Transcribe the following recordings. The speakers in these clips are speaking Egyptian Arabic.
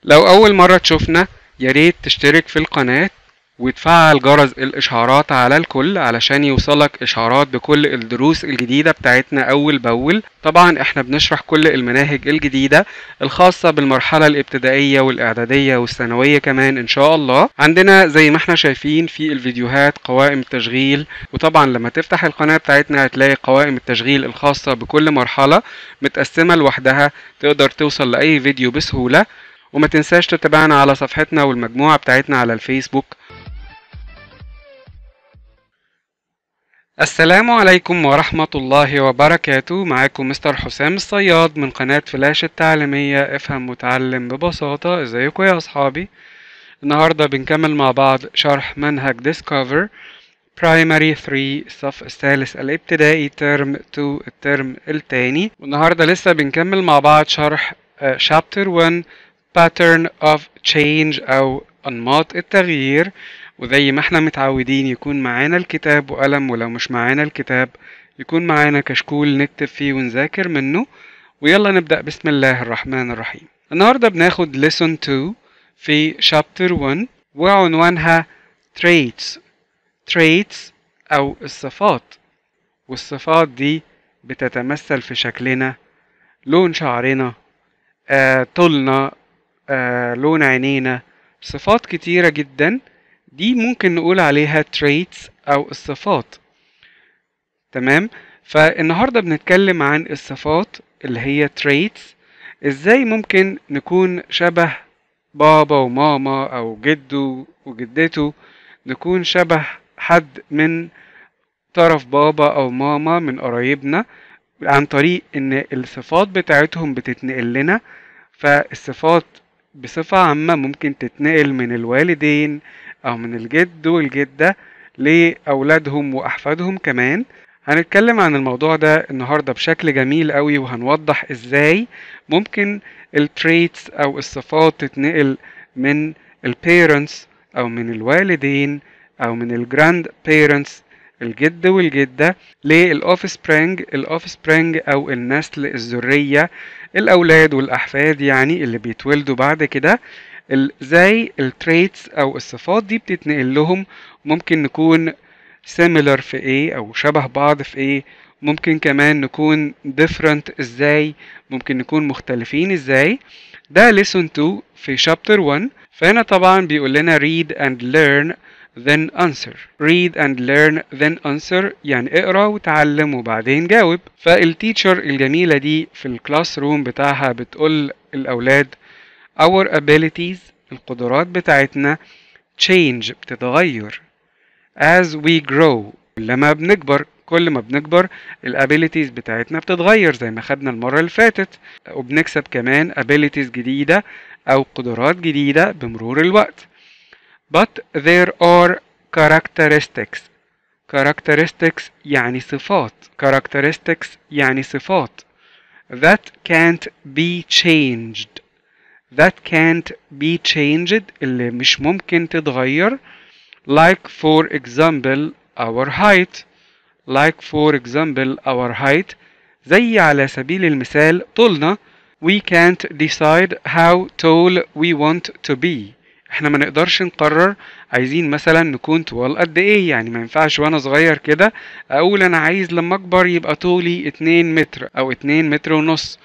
لو أول مرة تشوفنا ياريت تشترك في القناة وتفعل جرس الإشعارات على الكل علشان يوصلك إشعارات بكل الدروس الجديدة بتاعتنا أول بأول طبعا احنا بنشرح كل المناهج الجديدة الخاصة بالمرحلة الابتدائية والإعدادية والثانوية كمان إن شاء الله عندنا زي ما احنا شايفين في الفيديوهات قوائم التشغيل وطبعا لما تفتح القناة بتاعتنا هتلاقي قوائم التشغيل الخاصة بكل مرحلة متقسمة لوحدها تقدر توصل لأي فيديو بسهولة وما تنساش تتابعنا على صفحتنا والمجموعة بتاعتنا على الفيسبوك السلام عليكم ورحمة الله وبركاته معاكم مستر حسام الصياد من قناة فلاش التعليمية افهم متعلم ببساطة ازيكم يا اصحابي النهاردة بنكمل مع بعض شرح منهج Discover Primary 3 الصف الثالث الابتدائي ترم 2 الترم التاني والنهاردة لسه بنكمل مع بعض شرح uh, Chapter 1 Pattern of Change أو أنماط التغيير وزي ما احنا متعودين يكون معانا الكتاب وقلم ولو مش معانا الكتاب يكون معانا كشكول نكتب فيه ونذاكر منه ويلا نبدأ بسم الله الرحمن الرحيم النهاردة بناخد lesson 2 في chapter 1 وعنوانها traits traits أو الصفات والصفات دي بتتمثل في شكلنا لون شعرنا آه، طولنا آه، لون عينينا صفات كتيرة جدا دي ممكن نقول عليها traits أو الصفات تمام فالنهاردة بنتكلم عن الصفات اللي هي traits ازاي ممكن نكون شبه بابا وماما أو جده وجدته نكون شبه حد من طرف بابا أو ماما من قرايبنا عن طريق إن الصفات بتاعتهم بتتنقل لنا فالصفات بصفة عامة ممكن تتنقل من الوالدين أو من الجد والجدة لأولادهم وأحفادهم كمان هنتكلم عن الموضوع ده النهاردة بشكل جميل قوي وهنوضح ازاي ممكن التريتس أو الصفات تتنقل من البيرنتس أو من الوالدين أو من الجراند بيرنتس الجد والجدة للأوف سبرينج الأوف سبرينج أو النسل الذرية الأولاد والأحفاد يعني اللي بيتولدوا بعد كده زي التريتس او الصفات دي بتتنقل لهم ممكن نكون similar في ايه او شبه بعض في ايه ممكن كمان نكون different ازاي ممكن نكون مختلفين ازاي ده lesson 2 في chapter 1 فهنا طبعا بيقول لنا read and learn then answer read and learn then answer يعني اقرا وتعلم وبعدين جاوب فالتيتشر الجميلة دي في الكلاس روم بتاعها بتقول الأولاد our abilities القدرات بتاعتنا change بتتغير as we grow لما بنكبر كل ما بنكبر الابيليتيز بتاعتنا بتتغير زي ما خدنا المرة اللي فاتت وبنكسب كمان abilities جديدة أو قدرات جديدة بمرور الوقت but there are characteristics characteristics يعني صفات characteristics يعني صفات that can't be changed that can't be changed اللي مش ممكن تتغير like for example our height like for example our height زي على سبيل المثال طولنا we can't decide how tall we want to be احنا ما نقدرش نقرر عايزين مثلا نكون طوال قد ايه يعني ما ينفعش وانا صغير كده اقول انا عايز لما اكبر يبقى طولي 2 متر او 2 متر ونص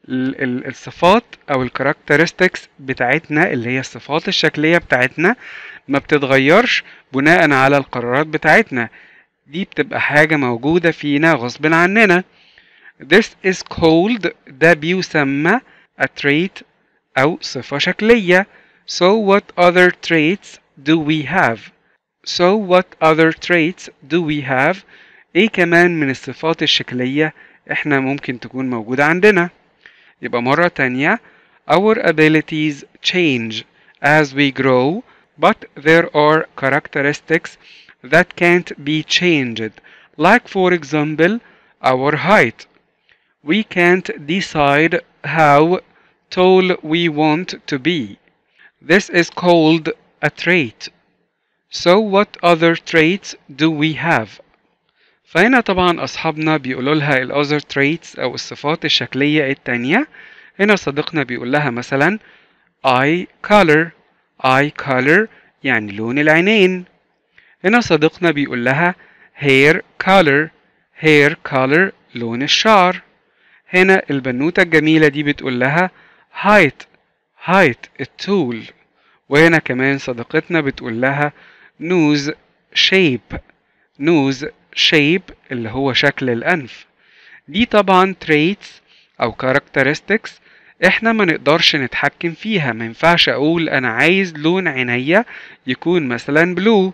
الصفات او الكاركترستكس بتاعتنا اللي هي الصفات الشكليه بتاعتنا ما بتتغيرش بناء على القرارات بتاعتنا دي بتبقى حاجه موجوده فينا غصب عننا this is called ده بيسمى a trait او صفه شكليه so what other traits do we have so what other traits do we have ايه كمان من الصفات الشكليه احنا ممكن تكون موجوده عندنا يبقى مرة تانية our abilities change as we grow but there are characteristics that can't be changed like for example our height we can't decide how tall we want to be this is called a trait so what other traits do we have فهنا طبعا أصحابنا بيقولوا لها ال other traits أو الصفات الشكلية التانية هنا صديقنا بيقول لها مثلا eye color eye color يعني لون العينين هنا صديقنا بيقول لها hair color hair color لون الشعر هنا البنوتة الجميلة دي بتقول لها height height الطول وهنا كمان صديقتنا بتقول لها nose shape nose shape اللي هو شكل الأنف دي طبعا traits أو characteristics احنا ما نقدرش نتحكم فيها ما ينفعش اقول انا عايز لون عينيا يكون مثلا بلو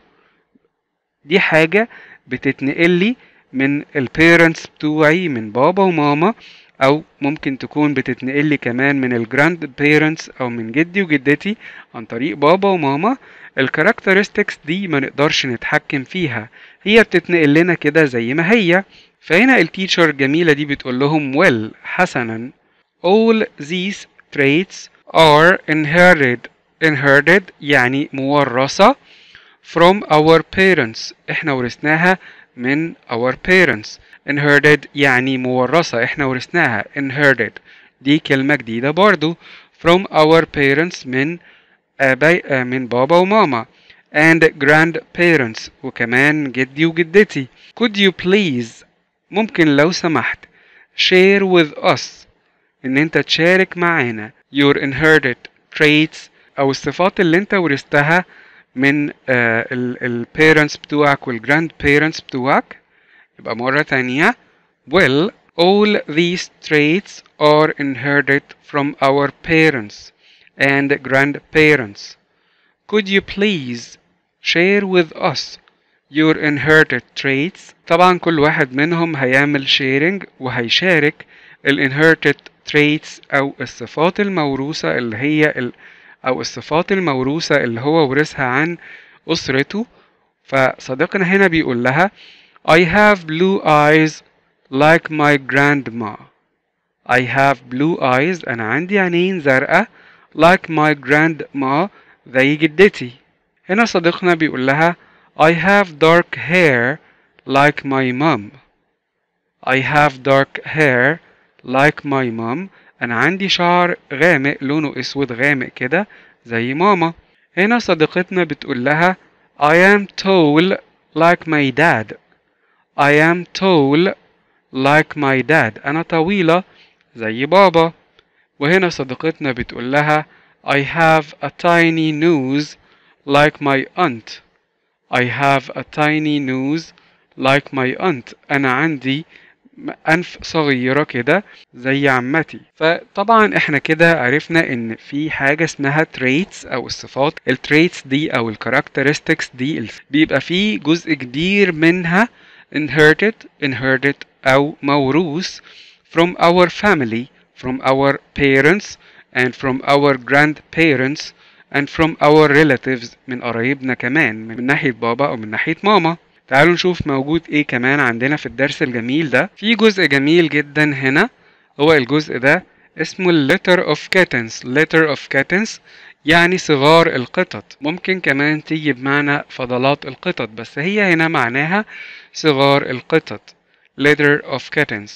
دي حاجة بتتنقل لي من البيرنتس بتوعي من بابا وماما او ممكن تكون بتتنقل لي كمان من الجراند بيرنتس او من جدي وجدتي عن طريق بابا وماما الكاركترستكس دي ما نقدرش نتحكم فيها هي بتتنقل لنا كده زي ما هي فهنا التيتشر الجميلة دي بتقول لهم well حسنا all these traits are inherited inherited يعني مورثة from our parents احنا ورثناها من our parents inherited يعني مورثة احنا ورثناها inherited دي كلمة جديدة برضو from our parents من آباء من بابا وماما and grandparents وكمان جدي وجدتي could you please ممكن لو سمحت share with us ان انت تشارك معانا your inherited traits او الصفات اللي انت ورثتها من البيرنتس بتوعك والجراند بيرنتس بتوعك يبقى مرة تانية well all these traits are inherited from our parents and grandparents could you please share with us your inherited traits طبعا كل واحد منهم هيعمل sharing وهيشارك ال inherited traits أو الصفات الموروثة اللي هي ال أو الصفات الموروثة اللي هو ورثها عن أسرته فصديقنا هنا بيقول لها I have blue eyes like my grandma I have blue eyes أنا عندي عينين زرقاء like my grandma زي جدتي هنا صديقنا بيقول لها I have dark hair like my mom I have dark hair like my mom أنا عندي شعر غامق لونه أسود غامق كده زي ماما هنا صديقتنا بتقول لها I am tall like my dad I am tall like my dad أنا طويلة زي بابا وهنا صديقتنا بتقول لها I have a tiny nose like my aunt I have a tiny nose like my aunt أنا عندي أنف صغيرة كده زي عمتي فطبعا احنا كده عرفنا ان في حاجة اسمها traits او الصفات التريتس دي او الكاركترستكس دي بيبقى في جزء كبير منها inherited inherited او موروث from our family from our parents and from our grandparents and from our relatives من قرايبنا كمان من ناحية بابا أو من ناحية ماما تعالوا نشوف موجود ايه كمان عندنا في الدرس الجميل ده في جزء جميل جدا هنا هو الجزء ده اسمه letter of kittens letter of kittens يعني صغار القطط ممكن كمان تيجي بمعنى فضلات القطط بس هي هنا معناها صغار القطط letter of kittens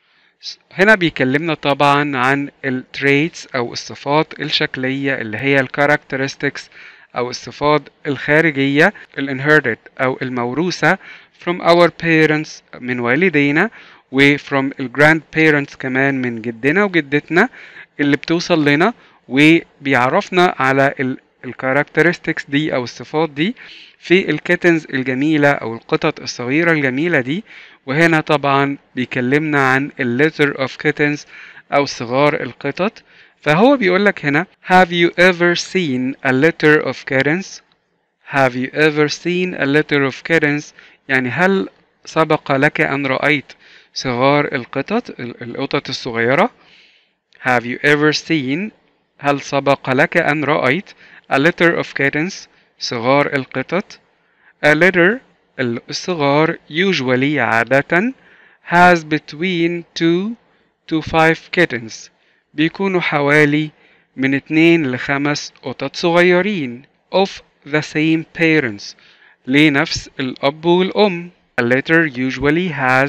هنا بيكلمنا طبعا عن التريتس او الصفات الشكلية اللي هي الكاركترستكس او الصفات الخارجية الانهيرتد او الموروثة from our parents من والدينا و from ال grandparents كمان من جدنا وجدتنا اللي بتوصل لنا وبيعرفنا على الكاركترستكس دي او الصفات دي في الكيتنز الجميلة او القطط الصغيرة الجميلة دي وهنا طبعا بيكلمنا عن الليتر of kittens او صغار القطط فهو بيقول لك هنا have you ever seen a litter of kittens have you ever seen a litter of kittens يعني هل سبق لك أن رأيت صغار القطط القطط الصغيرة have you ever seen هل سبق لك أن رأيت a litter of kittens صغار القطط a litter الصغار usually عادة has between 2 to 5 kittens بيكونوا حوالي من اتنين لخمس قطط صغيرين of the same parents لنفس الأب والأم A litter usually has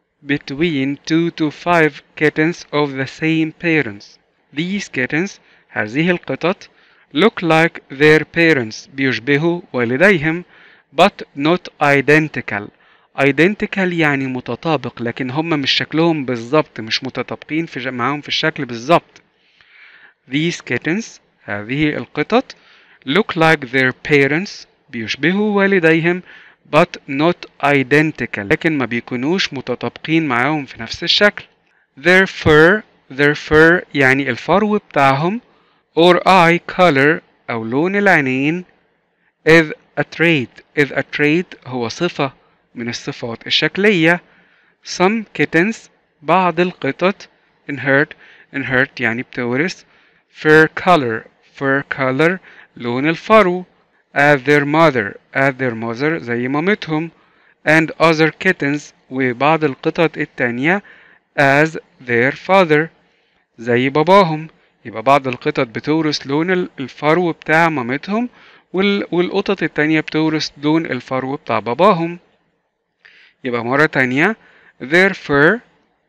between 2 to 5 kittens of the same parents These kittens هذه القطط look like their parents بيشبهوا والديهم but not identical identical يعني متطابق لكن هم مش شكلهم بالظبط مش متطابقين في معاهم في الشكل بالظبط these kittens هذه القطط look like their parents بيشبهوا والديهم but not identical لكن ما بيكونوش متطابقين معاهم في نفس الشكل their fur their fur يعني الفرو بتاعهم or eye color أو لون العينين is a trait is a trait هو صفة من الصفات الشكلية some kittens بعض القطط inherit inherit يعني بتورث fur color fur color لون الفرو as their mother as their mother زي مامتهم and other kittens وبعض القطط التانية as their father زي باباهم يبقى بعض القطط بتورث لون الفرو بتاع مامتهم والقطط التانية بتورث لون الفرو بتاع باباهم يبقى مرة تانية their fur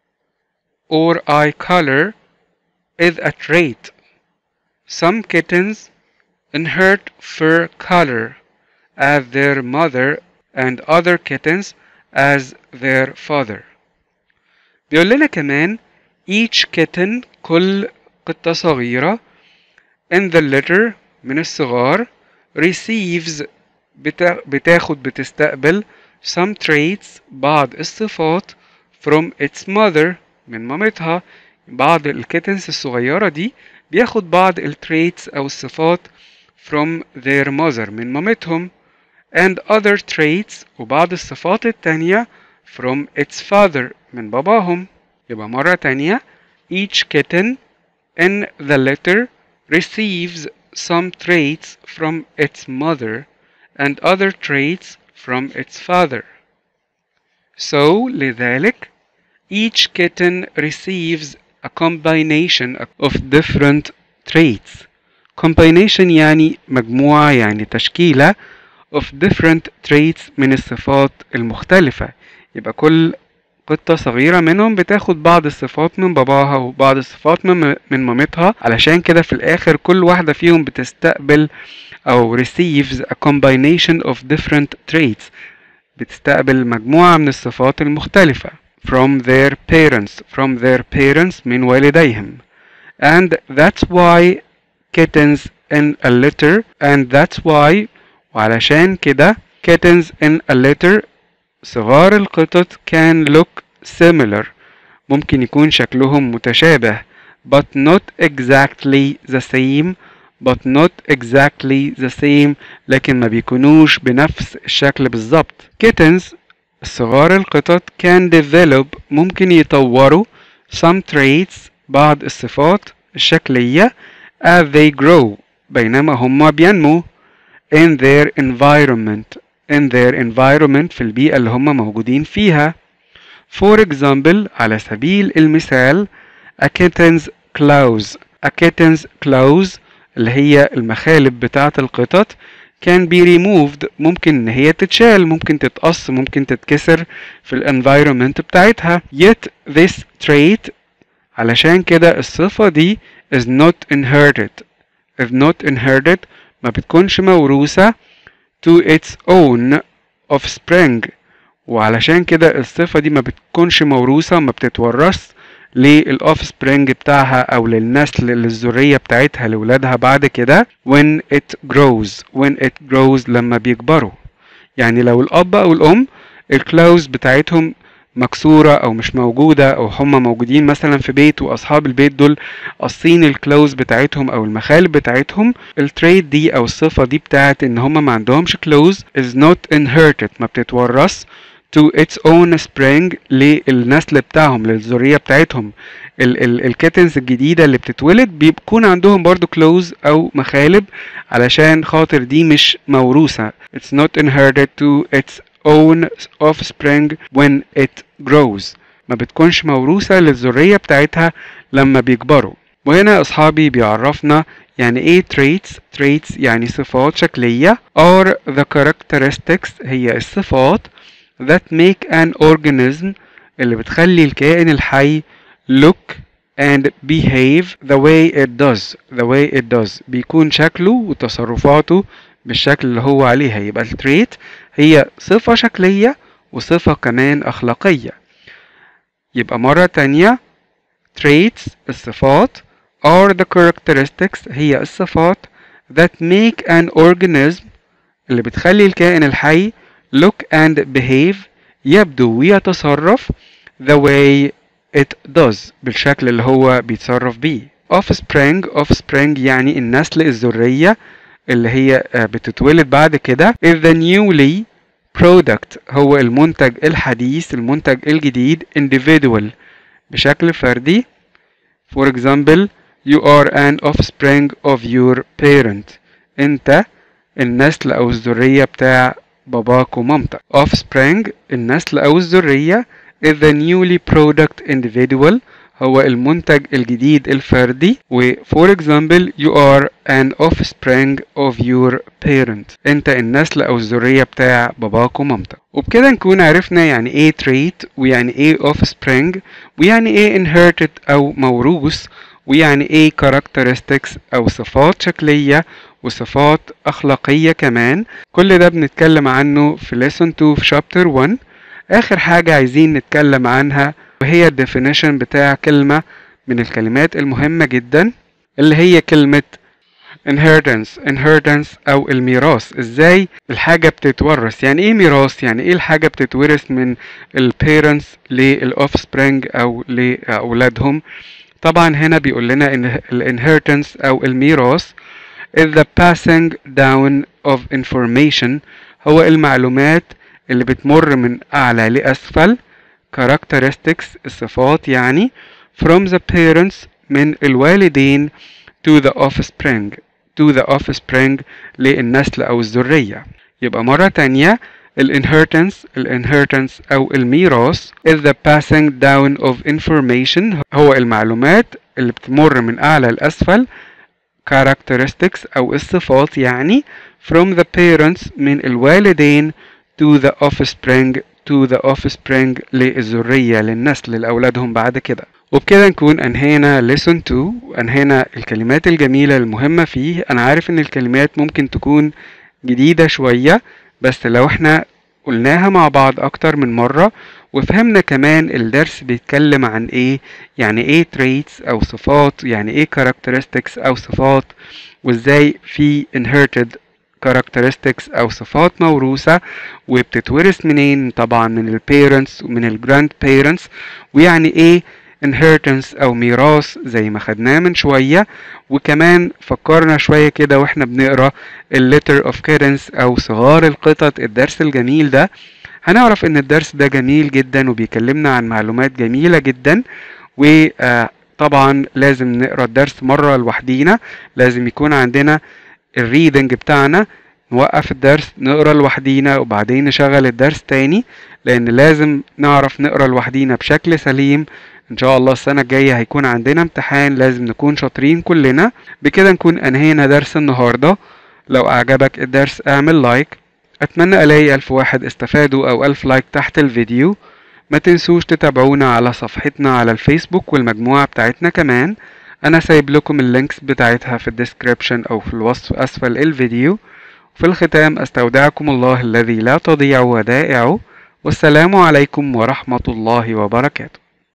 or eye color is a trait some kittens inherit fur color as their mother and other kittens as their father بيقول لنا كمان each kitten كل قطة صغيرة in the litter من الصغار receives بتاخد بتستقبل some traits بعض الصفات from its mother من مامتها بعض الكيتنز الصغيرة دي بياخد بعض التريتس أو الصفات from their mother من مامتهم and other traits وبعض الصفات التانية from its father من باباهم يبقى مرة تانية each kitten in the litter receives some traits from its mother and other traits from its father. So, لذلك, each kitten receives a combination of different traits. Combination يعني مجموعة يعني تشكيلة of different traits من الصفات المختلفة يبقى كل قطة صغيرة منهم بتاخد بعض الصفات من باباها وبعض الصفات من, من مامتها علشان كده في الآخر كل واحدة فيهم بتستقبل أو receives a combination of different traits بتستقبل مجموعة من الصفات المختلفة from their parents from their parents من والديهم and that's why kittens in a litter and that's why وعلشان كده kittens in a litter صغار القطط can look similar ممكن يكون شكلهم متشابه but not exactly the same but not exactly the same لكن ما بيكونوش بنفس الشكل بالظبط kittens صغار القطط can develop ممكن يطوروا some traits بعض الصفات الشكلية as they grow بينما هم بينمو in their environment in their environment في البيئة اللي هم موجودين فيها for example على سبيل المثال a kitten's claws a kitten's claws اللي هي المخالب بتاعة القطط can be removed ممكن ان هي تتشال ممكن تتقص ممكن تتكسر في الانفايرومنت بتاعتها yet this trait علشان كده الصفة دي is not inherited is not inherited ما بتكونش موروثة to its own offspring وعلشان كده الصفة دي ما بتكونش موروثة ما بتتورث للأوف سبرينج بتاعها أو للنسل للذرية بتاعتها لولادها بعد كده when it grows when it grows لما بيكبروا يعني لو الأب أو الأم الكلاوز بتاعتهم مكسورة أو مش موجودة أو هما موجودين مثلا في بيت وأصحاب البيت دول قاصين الكلاوز بتاعتهم أو المخالب بتاعتهم التريد دي أو الصفة دي بتاعت إن هما ما عندهمش كلوز is not inherited ما بتتورث to its own spring للنسل بتاعهم للذرية بتاعتهم ال ال الكيتنز الجديدة اللي بتتولد بيكون عندهم برضو كلوز أو مخالب علشان خاطر دي مش موروثة it's not inherited to its own offspring when it grows ما بتكونش موروثة للذرية بتاعتها لما بيكبروا وهنا أصحابي بيعرفنا يعني ايه traits traits يعني صفات شكلية are the characteristics هي الصفات that make an organism اللي بتخلي الكائن الحي look and behave the way it does the way it does بيكون شكله وتصرفاته بالشكل اللي هو عليها يبقى التريت هي صفة شكلية وصفة كمان أخلاقية يبقى مرة تانية traits الصفات are the characteristics هي الصفات that make an organism اللي بتخلي الكائن الحي look and behave يبدو ويتصرف the way it does بالشكل اللي هو بيتصرف بيه offspring offspring يعني النسل الذرية اللي هي بتتولد بعد كده is the newly product هو المنتج الحديث المنتج الجديد individual بشكل فردي for example you are an offspring of your parent انت النسل او الذرية بتاع باباك ومامتك offspring النسل او الذرية is the newly product individual هو المنتج الجديد الفردي و for example you are an offspring of your parent انت النسل او الذرية بتاع باباك ومامتك وبكده نكون عرفنا يعني ايه trait ويعني ايه offspring ويعني ايه inherited او موروث ويعني ايه characteristics او صفات شكلية وصفات اخلاقية كمان كل ده بنتكلم عنه في lesson 2 في chapter 1 اخر حاجة عايزين نتكلم عنها وهي الديفينيشن بتاع كلمة من الكلمات المهمة جدا اللي هي كلمة inheritance inheritance او الميراث ازاي الحاجة بتتورث يعني ايه ميراث يعني ايه الحاجة بتتورث من البيرنتس للاوفسبرينج او لاولادهم طبعا هنا بيقول لنا ان الانهيرتنس او الميراث is the passing down of information هو المعلومات اللي بتمر من اعلى لاسفل characteristics الصفات يعني from the parents من الوالدين to the offspring to the offspring للنسل أو الذرية يبقى مرة تانية الانهيرتنس الانهيرتنس أو الميراث is the passing down of information هو المعلومات اللي بتمر من أعلى لأسفل characteristics أو الصفات يعني from the parents من الوالدين to the offspring to the offspring للذرية للنسل لأولادهم بعد كده وبكده نكون أنهينا lesson 2 وأنهينا الكلمات الجميلة المهمة فيه أنا عارف إن الكلمات ممكن تكون جديدة شوية بس لو احنا قلناها مع بعض أكتر من مرة وفهمنا كمان الدرس بيتكلم عن ايه يعني ايه traits أو صفات يعني ايه characteristics أو صفات وازاي في inherited characteristics أو صفات موروثة وبتتورث منين طبعا من ال parents ومن ال grandparents ويعني ايه inheritance أو ميراث زي ما خدناه من شوية وكمان فكرنا شوية كده واحنا بنقرا ال letter of cadence أو صغار القطط الدرس الجميل ده هنعرف ان الدرس ده جميل جدا وبيكلمنا عن معلومات جميلة جدا وطبعا لازم نقرا الدرس مرة لوحدينا لازم يكون عندنا الريدنج بتاعنا نوقف الدرس نقرا لوحدينا وبعدين نشغل الدرس تاني لان لازم نعرف نقرا لوحدينا بشكل سليم ان شاء الله السنة الجاية هيكون عندنا امتحان لازم نكون شاطرين كلنا بكده نكون انهينا درس النهاردة لو اعجبك الدرس اعمل لايك اتمنى الاقي الف واحد استفادوا او الف لايك تحت الفيديو ما تنسوش تتابعونا على صفحتنا على الفيسبوك والمجموعة بتاعتنا كمان انا سايب لكم اللينكس بتاعتها في الديسكريبشن او في الوصف اسفل الفيديو في الختام استودعكم الله الذي لا تضيع ودائعه والسلام عليكم ورحمة الله وبركاته